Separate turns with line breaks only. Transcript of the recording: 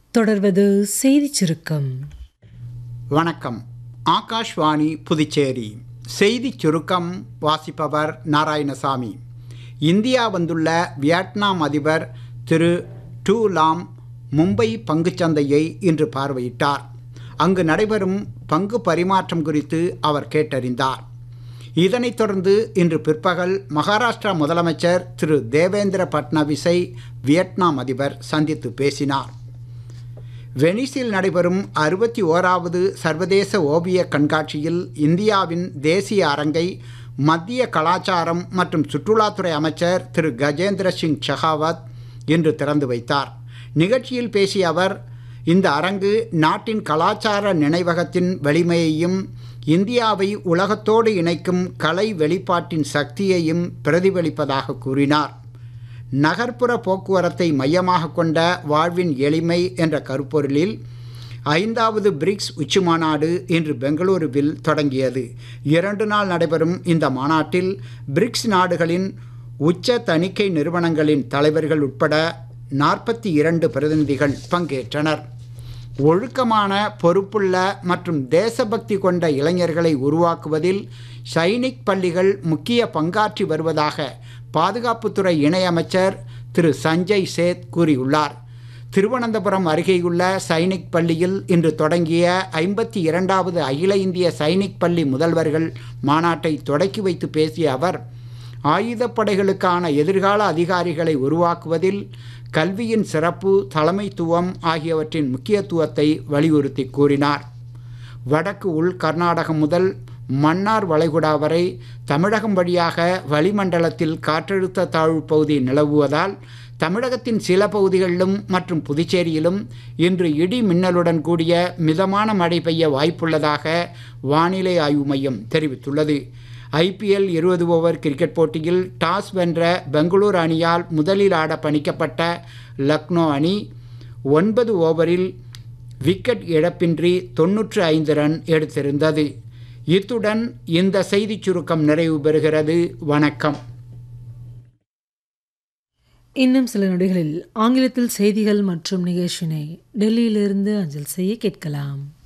தொடர்வது செய்திச் சுருக்கம்
வணக்கம் ஆகாஷ்வாணி புதுச்சேரி செய்திச் சுருக்கம் வாசிப்பவர் நாராயணசாமி இந்தியா வந்துள்ள வியட்நாம் அதிபர் திரு டூ லாம் மும்பை பங்குச்சந்தையை இன்று பார்வையிட்டார் அங்கு நடைபெறும் பங்கு பரிமாற்றம் குறித்து அவர் கேட்டறிந்தார் இதனைத் தொடர்ந்து இன்று பிற்பகல் மகாராஷ்டிரா முதலமைச்சர் திரு தேவேந்திர பட்னவிஸை வியட்நாம் அதிபர் சந்தித்து பேசினார் வெனிஸில் நடைபெறும் அறுபத்தி ஓராவது சர்வதேச ஓவிய கண்காட்சியில் இந்தியாவின் தேசிய அரங்கை மத்திய கலாச்சாரம் மற்றும் சுற்றுலாத்துறை அமைச்சர் திரு கஜேந்திர சிங் ஷெகாவத் இன்று திறந்து வைத்தார் நிகழ்ச்சியில் பேசிய அவர் இந்த அரங்கு நாட்டின் கலாச்சார நினைவகத்தின் வலிமையையும் இந்தியாவை உலகத்தோடு இணைக்கும் கலை வெளிப்பாட்டின் சக்தியையும் பிரதிபலிப்பதாக கூறினார் நகர்ப்புற போக்குவரத்தை மையமாக கொண்ட வாழ்வின் எளிமை என்ற கருப்பொருளில் ஐந்தாவது பிரிக்ஸ் உச்சி மாநாடு இன்று பெங்களூருவில் தொடங்கியது இரண்டு நாள் நடைபெறும் இந்த மாநாட்டில் பிரிக்ஸ் நாடுகளின் உச்ச தணிக்கை நிறுவனங்களின் தலைவர்கள் உட்பட நாற்பத்தி இரண்டு பிரதிநிதிகள் பங்கேற்றனர் ஒழுக்கமான பொறுப்புள்ள மற்றும் தேசபக்தி கொண்ட இளைஞர்களை உருவாக்குவதில் சைனிக் பள்ளிகள் முக்கிய பங்காற்றி வருவதாக பாதுகாப்புத்துறை இணையமைச்சர் திரு சஞ்சய் சேத் கூறியுள்ளார் திருவனந்தபுரம் அருகேயுள்ள சைனிக் பள்ளியில் இன்று தொடங்கிய ஐம்பத்தி இரண்டாவது அகில இந்திய சைனிக் பள்ளி முதல்வர்கள் மாநாட்டை தொடக்கி வைத்து பேசிய அவர் ஆயுதப்படைகளுக்கான எதிர்கால அதிகாரிகளை உருவாக்குவதில் கல்வியின் சிறப்பு தலைமைத்துவம் ஆகியவற்றின் முக்கியத்துவத்தை வலியுறுத்தி கூறினார் வடக்கு உள் கர்நாடகம் முதல் மன்னார் வளைகுடா வரை தமிழகம் வழியாக வளிமண்டலத்தில் காற்றழுத்த தாழ்வு பகுதி நிலவுவதால் தமிழகத்தின் சில பகுதிகளிலும் மற்றும் புதுச்சேரியிலும் இன்று இடி மின்னலுடன் கூடிய மிதமான மழை பெய்ய வாய்ப்புள்ளதாக வானிலை ஆய்வு மையம் தெரிவித்துள்ளது ஐபிஎல் இருபது ஓவர் கிரிக்கெட் போட்டியில் டாஸ் வென்ற பெங்களூரு அணியால் முதலில் ஆட பணிக்கப்பட்ட லக்னோ அணி ஒன்பது ஓவரில் விக்கெட் இழப்பின்றி தொன்னூற்று ஐந்து ரன் எடுத்திருந்தது இத்துடன் இந்த செய்திச் சுருக்கம் நிறைவு பெறுகிறது வணக்கம்
இன்னும் சில நொடிகளில் ஆங்கிலத்தில் செய்திகள் மற்றும் நிகழ்ச்சினை டெல்லியிலிருந்து அஞ்சல் செய்ய கேட்கலாம்